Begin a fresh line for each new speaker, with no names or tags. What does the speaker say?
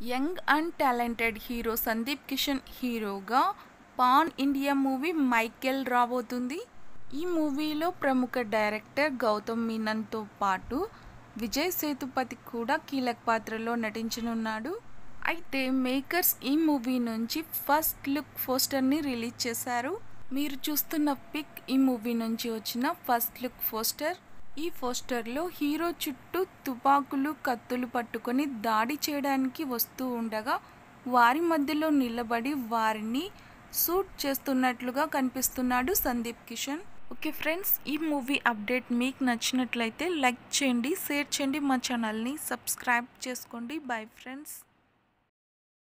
young and talented hero Sandeep Kishan హీరోగా pan India movie Michael రాబోతుంది ఈ మూవీలో ప్రముఖ డైరెక్టర్ గౌతమ్ మీనన్తో పాటు విజయ్ సేతుపతి కూడా కీలక పాత్రలో నటించనున్నాడు అయితే మేకర్స్ ఈ మూవీ నుంచి ఫస్ట్ లుక్ పోస్టర్ని రిలీజ్ చేశారు మీరు చూస్తున్న పిక్ ఈ మూవీ నుంచి వచ్చిన ఫస్ట్ లుక్ పోస్టర్ ఈ పోస్టర్లో హీరో చుట్టూ తుపాకులు కత్తులు పట్టుకొని దాడి చేయడానికి వస్తూ ఉండగా వారి మధ్యలో నిలబడి వారిని షూట్ చేస్తున్నట్లుగా కనిపిస్తున్నాడు సందీప్ కిషన్ ఓకే ఫ్రెండ్స్ ఈ మూవీ అప్డేట్ మీకు నచ్చినట్లయితే లైక్ చేయండి షేర్ చేయండి మా ఛానల్ని సబ్స్క్రైబ్ చేసుకోండి బై ఫ్రెండ్స్